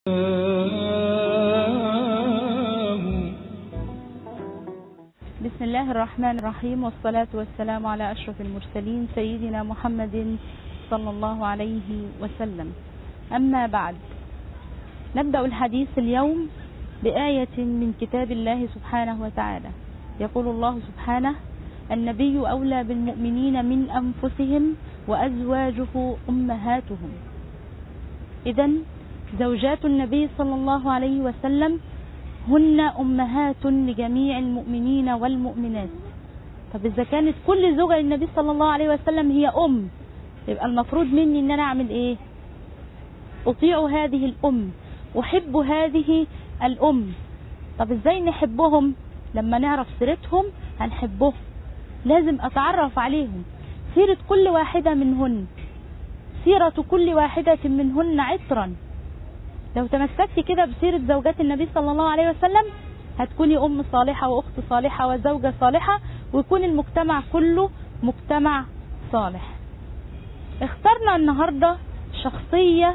بسم الله الرحمن الرحيم والصلاة والسلام على أشرف المرسلين سيدنا محمد صلى الله عليه وسلم أما بعد نبدأ الحديث اليوم بآية من كتاب الله سبحانه وتعالى يقول الله سبحانه النبي أولى بالمؤمنين من أنفسهم وأزواجه أمهاتهم إذا زوجات النبي صلى الله عليه وسلم هن أمهات لجميع المؤمنين والمؤمنات طب إذا كانت كل زوجة للنبي صلى الله عليه وسلم هي أم يبقى المفروض مني إن أنا أعمل إيه أطيع هذه الأم أحب هذه الأم طب إزاي نحبهم لما نعرف سيرتهم هنحبهم لازم أتعرف عليهم سيرة كل واحدة منهن سيرة كل واحدة منهن عطرا لو تمسكت كده بسيرة زوجات النبي صلى الله عليه وسلم هتكوني أم صالحة وأخت صالحة وزوجة صالحة ويكون المجتمع كله مجتمع صالح اخترنا النهاردة شخصية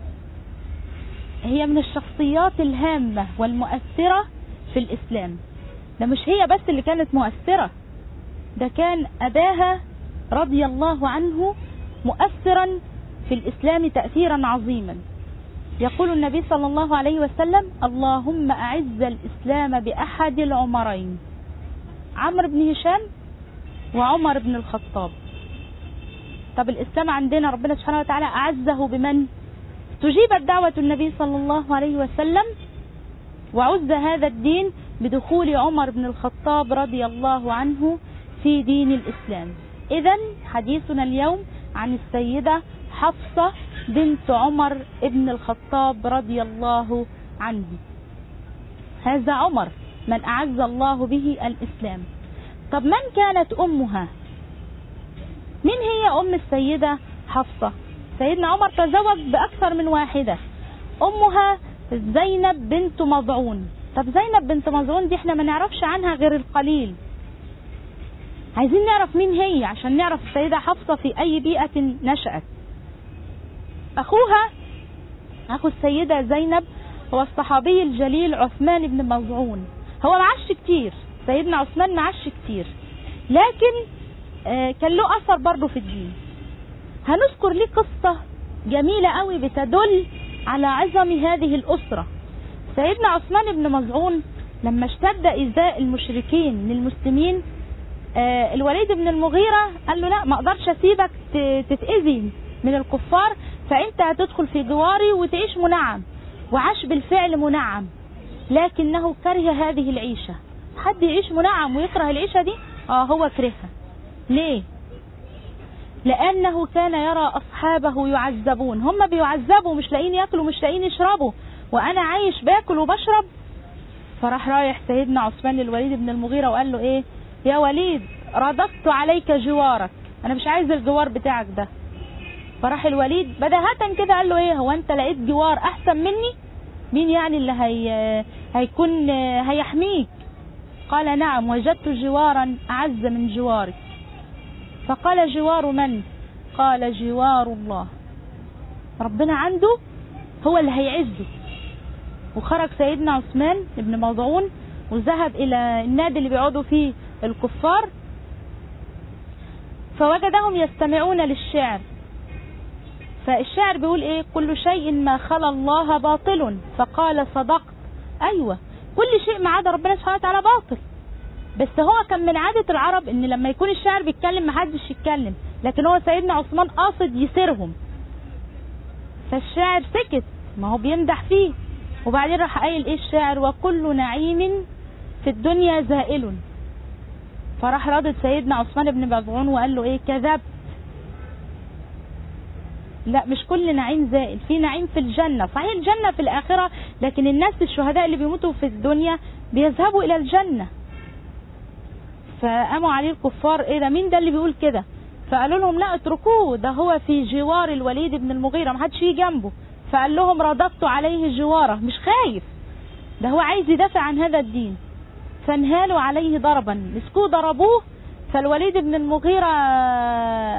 هي من الشخصيات الهامة والمؤثرة في الإسلام ده مش هي بس اللي كانت مؤثرة ده كان أباها رضي الله عنه مؤثرا في الإسلام تأثيرا عظيما يقول النبي صلى الله عليه وسلم اللهم أعز الإسلام بأحد العمرين عمرو بن هشام وعمر بن الخطاب طب الإسلام عندنا ربنا سبحانه وتعالى أعزه بمن تجيبت دعوة النبي صلى الله عليه وسلم وعز هذا الدين بدخول عمر بن الخطاب رضي الله عنه في دين الإسلام إذا حديثنا اليوم عن السيدة حفصة بنت عمر ابن الخطاب رضي الله عنه هذا عمر من أعز الله به الإسلام طب من كانت أمها من هي أم السيدة حفصة سيدنا عمر تزوج بأكثر من واحدة أمها زينب بنت مضعون طب زينب بنت مضعون دي احنا ما نعرفش عنها غير القليل عايزين نعرف مين هي عشان نعرف السيدة حفصة في أي بيئة نشأت أخوها أخو السيدة زينب هو الصحابي الجليل عثمان بن مظعون هو معاش كتير سيدنا عثمان معاش كتير لكن آه كان له أثر برضه في الدين هنذكر ليه قصة جميلة قوي بتدل على عظم هذه الأسرة سيدنا عثمان بن مظعون لما اشتد إيذاء المشركين للمسلمين آه الوليد بن المغيرة قال له لا ما اقدرش اسيبك تتأذي من الكفار فانت هتدخل في جواري وتعيش منعم وعاش بالفعل منعم لكنه كره هذه العيشة حد يعيش منعم ويكره العيشة دي اه هو كرهها ليه لانه كان يرى اصحابه يعذبون هم بيعذبوا مش لاقيين ياكلوا مش لاقيين يشربوا وانا عايش باكل وبشرب فراح رايح سيدنا عثمان للوليد بن المغيرة وقال له ايه يا وليد رددت عليك جوارك انا مش عايز الجوار بتاعك ده فراح الوليد بدهة كده قال له ايه هو انت لقيت جوار احسن مني مين يعني اللي هي هيكون هيحميك قال نعم وجدت جوارا اعز من جوارك فقال جوار من قال جوار الله ربنا عنده هو اللي هيعزه وخرج سيدنا عثمان ابن مضعون وذهب الى النادي اللي بيقعدوا فيه الكفار فوجدهم يستمعون للشعر فالشاعر بيقول ايه كل شيء ما خلا الله باطل فقال صدقت ايوه كل شيء ما عدا ربنا سبحانه وتعالى باطل بس هو كان من عادة العرب ان لما يكون الشاعر بيتكلم محدش يتكلم لكن هو سيدنا عثمان قاصد يسيرهم فالشاعر سكت ما هو بيمدح فيه وبعدين راح قايل ايه الشاعر وكل نعيم في الدنيا زائل فراح رادد سيدنا عثمان بن مظعون وقال له ايه كذبت لا مش كل نعيم زائل في نعيم في الجنة صحيح الجنة في الآخرة لكن الناس الشهداء اللي بيموتوا في الدنيا بيذهبوا إلى الجنة فقاموا عليه الكفار ايه ده مين ده اللي بيقول كده فقالوا لهم لا اتركوه ده هو في جوار الوليد بن المغيرة ما حدش يجي جنبه فقال لهم رددت عليه جواره مش خايف ده هو عايز يدافع عن هذا الدين فانهالوا عليه ضربا مسكوه ضربوه فالوليد بن المغيرة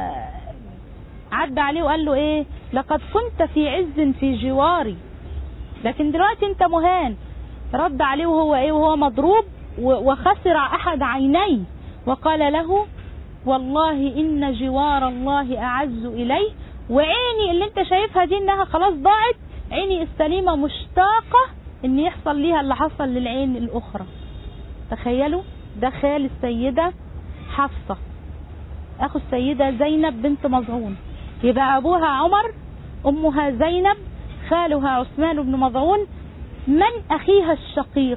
عدى عليه وقال له ايه لقد كنت في عز في جواري لكن دلوقتي انت مهان رد عليه وهو ايه وهو مضروب و- وخسر احد عينيه وقال له والله ان جوار الله اعز الي وعيني اللي انت شايفها دي انها خلاص ضاعت عيني السليمة مشتاقة ان يحصل ليها اللي حصل للعين الاخرى تخيلوا ده خال السيدة حفصة اخو السيدة زينب بنت مظعون يبقى ابوها عمر امها زينب خالها عثمان بن مظعون من اخيها الشقيق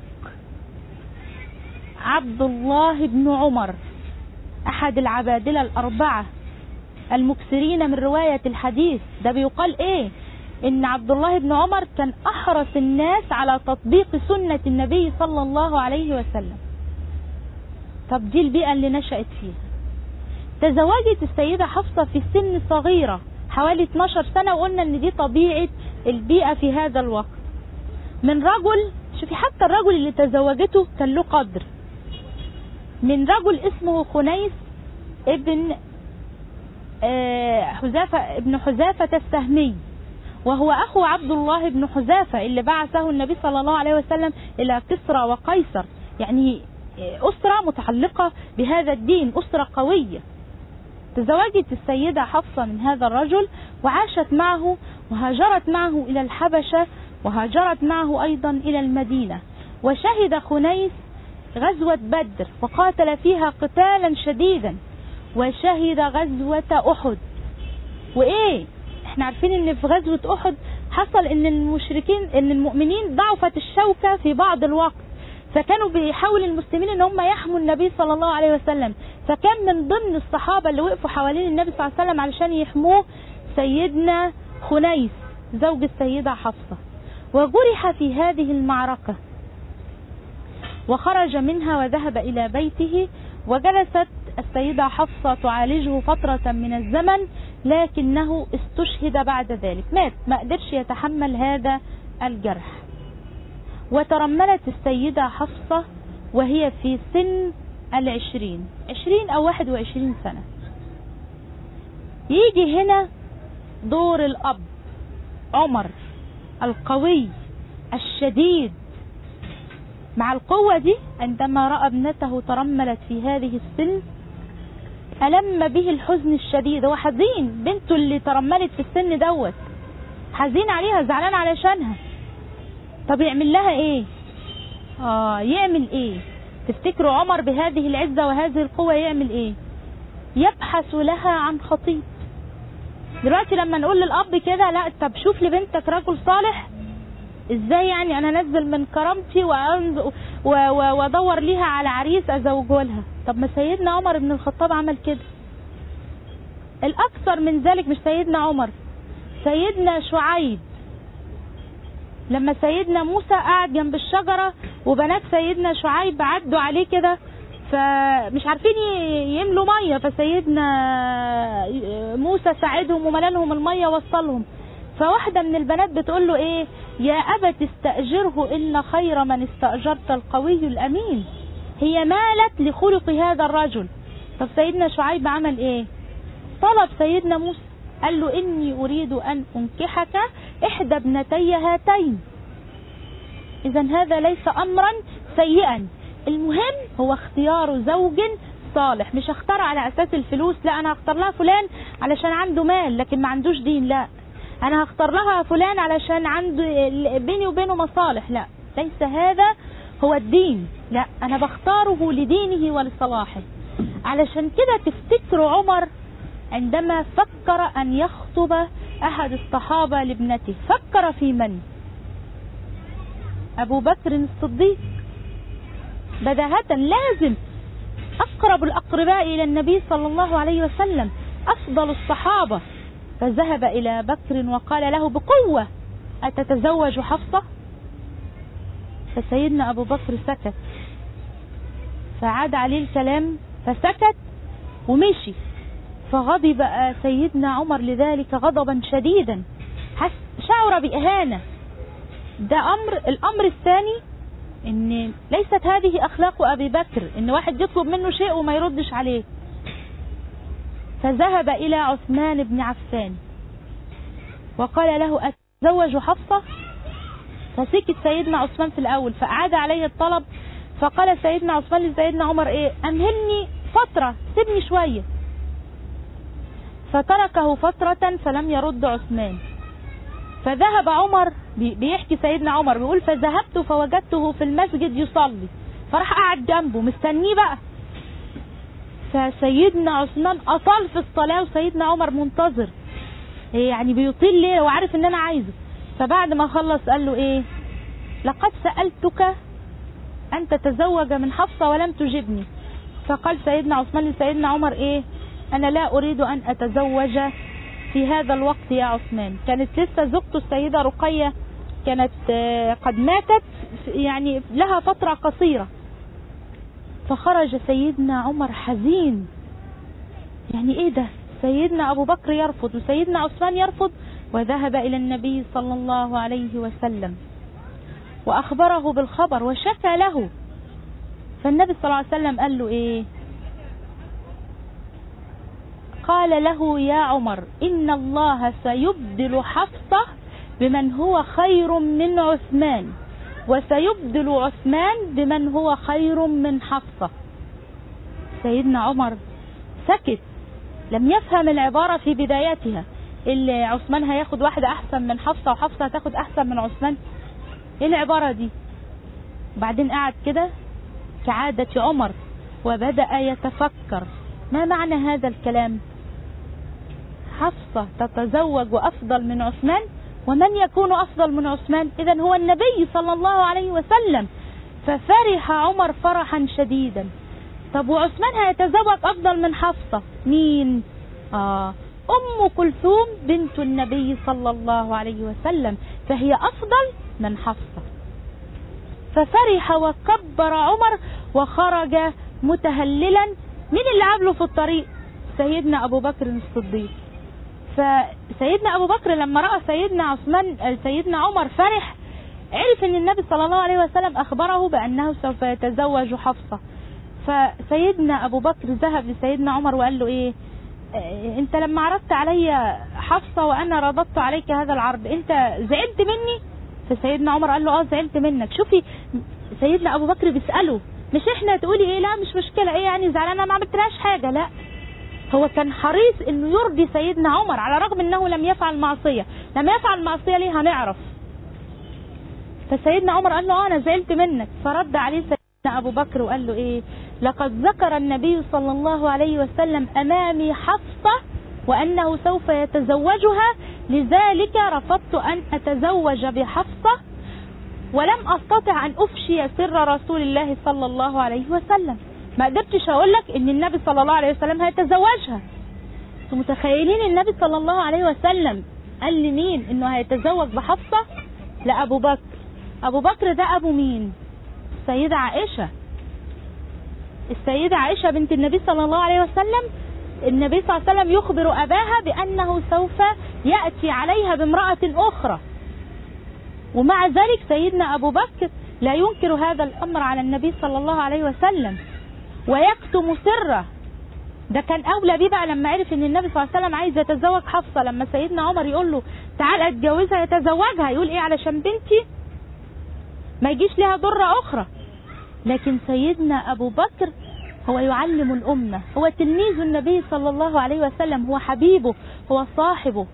عبد الله بن عمر احد العبادلة الاربعة المكثرين من رواية الحديث ده بيقال ايه ان عبد الله بن عمر كان احرص الناس على تطبيق سنة النبي صلى الله عليه وسلم طب دي البيئة اللي نشأت فيها تزوجت السيدة حفصة في سن صغيرة حوالي 12 سنة وقلنا ان دي طبيعة البيئة في هذا الوقت من رجل شوفي حتى الرجل اللي تزوجته كان له قدر من رجل اسمه خنيس ابن آه، حذافة ابن حذافة السهمي وهو أخو عبد الله بن حذافة اللي بعثه النبي صلى الله عليه وسلم إلى كسرى وقيصر يعني آه، أسرة متعلقة بهذا الدين أسرة قوية تزوجت السيدة حفصة من هذا الرجل وعاشت معه وهاجرت معه إلى الحبشة وهاجرت معه أيضا إلى المدينة وشهد خنيس غزوة بدر وقاتل فيها قتالا شديدا وشهد غزوة أحد وإيه احنا عارفين ان في غزوة أحد حصل ان المشركين ان المؤمنين ضعفت الشوكة في بعض الوقت فكانوا بيحاول المسلمين ان هم يحموا النبي صلى الله عليه وسلم فكان من ضمن الصحابة اللي وقفوا حوالين النبي صلى الله عليه وسلم علشان يحموه سيدنا خنيس زوج السيدة حفصة وجرح في هذه المعركة وخرج منها وذهب إلى بيته وجلست السيدة حفصة تعالجه فترة من الزمن لكنه استشهد بعد ذلك مات ما قدرش يتحمل هذا الجرح وترملت السيدة حفصة وهي في سن العشرين عشرين أو واحد وعشرين سنة يجي هنا دور الأب عمر القوي الشديد مع القوة دي عندما رأى ابنته ترملت في هذه السن ألم به الحزن الشديد هو حزين بنته اللي ترملت في السن دوت حزين عليها زعلان علشانها طب يعمل لها ايه اه يعمل ايه تفتكروا عمر بهذه العزة وهذه القوة يعمل ايه يبحث لها عن خطيب دلوقتي لما نقول للاب كده لا طب شوف لبنتك رجل صالح ازاي يعني انا انزل من كرامتي وأنز- و- و- وادور ليها على عريس ازوجه لها طب ما سيدنا عمر بن الخطاب عمل كده الاكثر من ذلك مش سيدنا عمر سيدنا شعيب لما سيدنا موسى قعد جنب الشجرة وبنات سيدنا شعيب عدوا عليه كده فمش عارفين ي- يملوا مية فسيدنا موسى ساعدهم وملالهم المية وصلهم فواحدة من البنات بتقول له ايه يا أبت استأجره إن خير من استأجرت القوي الأمين هي مالت لخلق هذا الرجل طب سيدنا شعيب عمل ايه طلب سيدنا موسى قال له إني أريد أن أنكحك إحدى ابنتي هاتين إذا هذا ليس أمرا سيئا المهم هو اختيار زوج صالح مش اختار على أساس الفلوس لا أنا هختار لها فلان علشان عنده مال لكن ما عندوش دين لا أنا هختار لها فلان علشان عنده بيني وبينه مصالح لا ليس هذا هو الدين لا أنا بختاره لدينه ولصلاحه علشان كده تفتكروا عمر عندما فكر أن يخطب أحد الصحابة لابنته فكر في من أبو بكر الصديق بداهة لازم أقرب الأقرباء إلى النبي صلى الله عليه وسلم أفضل الصحابة فذهب إلى بكر وقال له بقوة أتتزوج حفصة فسيدنا أبو بكر سكت فعاد عليه الكلام فسكت ومشي فغضب سيدنا عمر لذلك غضبا شديدا حس شعر بإهانة ده أمر الأمر الثاني ان ليست هذه اخلاق ابي بكر ان واحد يطلب منه شيء وما يردش عليه فذهب الى عثمان بن عفان وقال له اتزوج حفصة فسكت سيدنا عثمان في الاول فاعاد عليه الطلب فقال سيدنا عثمان لسيدنا عمر ايه امهلني فترة سيبني شوية فتركه فترة فلم يرد عثمان فذهب عمر بي- بيحكي سيدنا عمر بيقول فذهبت فوجدته في المسجد يصلي فراح قعد جنبه مستنيه بقى فسيدنا عثمان اطال في الصلاة وسيدنا عمر منتظر إيه يعني بيطيل ليه وعارف ان انا عايزه فبعد ما خلص قال له ايه لقد سألتك ان تتزوج من حفصة ولم تجبني فقال سيدنا عثمان لسيدنا عمر ايه انا لا اريد ان اتزوج في هذا الوقت يا عثمان كانت لسه زوجته السيدة رقية كانت آه، قد ماتت يعني لها فترة قصيرة فخرج سيدنا عمر حزين يعني ايه ده سيدنا ابو بكر يرفض وسيدنا عثمان يرفض وذهب الى النبي صلى الله عليه وسلم واخبره بالخبر وشكى له فالنبي صلى الله عليه وسلم قال له ايه قال له يا عمر ان الله سيبدل حفصة بمن هو خير من عثمان وسيبدل عثمان بمن هو خير من حفصة سيدنا عمر سكت لم يفهم العبارة في بدايتها اللي عثمان هياخد واحدة أحسن من حفصة وحفصة هتاخد أحسن من عثمان إيه العبارة دي بعدين قعد كده كعادة عمر وبدأ يتفكر ما معنى هذا الكلام حفصة تتزوج أفضل من عثمان ومن يكون أفضل من عثمان إذا هو النبي صلى الله عليه وسلم ففرح عمر فرحا شديدا طب وعثمان هيتزوج أفضل من حفصة مين آه أم كلثوم بنت النبي صلى الله عليه وسلم فهي أفضل من حفصة ففرح وكبر عمر وخرج متهللا مين اللي قابله في الطريق سيدنا أبو بكر الصديق فسيدنا أبو بكر لما رأى سيدنا عثمان سيدنا عمر فرح عرف ان النبي صلى الله عليه وسلم اخبره بانه سوف يتزوج حفصة فسيدنا ابو بكر ذهب لسيدنا عمر وقال له ايه آه، انت لما عرضت علي حفصة وانا رضضت عليك هذا العرض انت زعلت مني فسيدنا عمر قال له اه زعلت منك شوفي سيدنا ابو بكر بيسأله مش احنا تقولي ايه لا مش مشكلة ايه يعني زعلانة ما عملتلهاش حاجة لا هو كان حريص انه يرضي سيدنا عمر على الرغم انه لم يفعل معصية لما يفعل معصية ليه هنعرف فسيدنا عمر قال له اه انا زعلت منك فرد عليه سيدنا ابو بكر وقال له ايه لقد ذكر النبي صلى الله عليه وسلم امامي حفصة وانه سوف يتزوجها لذلك رفضت ان اتزوج بحفصة ولم استطع ان افشي سر رسول الله صلى الله عليه وسلم ما قدرتش اقول لك ان النبي صلى الله عليه وسلم هيتزوجها انتوا متخيلين النبي صلى الله عليه وسلم قال لمين انه هيتزوج بحفصة لابو بكر ابو بكر ده ابو مين السيدة عائشة السيدة عائشة بنت النبي صلى الله عليه وسلم النبي صلى الله عليه وسلم يخبر اباها بانه سوف يأتي عليها بامرأة اخرى ومع ذلك سيدنا ابو بكر لا ينكر هذا الامر على النبي صلى الله عليه وسلم ويكتم سره ده كان اولى بيه بقى لما عرف ان النبي صلى الله عليه وسلم عايز يتزوج حفصه لما سيدنا عمر يقول له تعال اتجوزها يتزوجها يقول ايه علشان بنتي ما يجيش لها ضرة اخرى لكن سيدنا ابو بكر هو يعلم الامه هو تلميذ النبي صلى الله عليه وسلم هو حبيبه هو صاحبه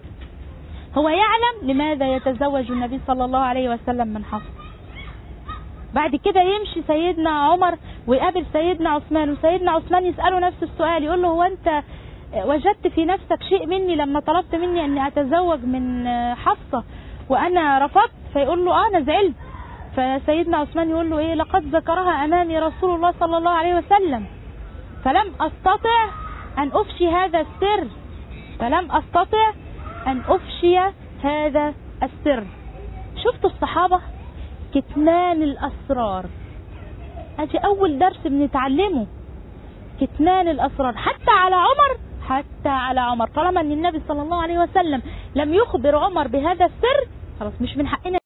هو يعلم لماذا يتزوج النبي صلى الله عليه وسلم من حفصه بعد كده يمشي سيدنا عمر ويقابل سيدنا عثمان وسيدنا عثمان يسأله نفس السؤال يقول له هو انت وجدت في نفسك شيء مني لما طلبت مني اني اتزوج من حفصة وانا رفضت فيقول له اه انا زعلت فسيدنا عثمان يقول له ايه لقد ذكرها امامي رسول الله صلى الله عليه وسلم فلم استطع ان افشي هذا السر فلم استطع ان افشي هذا السر شفتوا الصحابة كتمان الاسرار ادي اول درس بنتعلمه كتمان الاسرار حتى على عمر حتى على عمر طالما ان النبي صلى الله عليه وسلم لم يخبر عمر بهذا السر خلاص مش من حقنا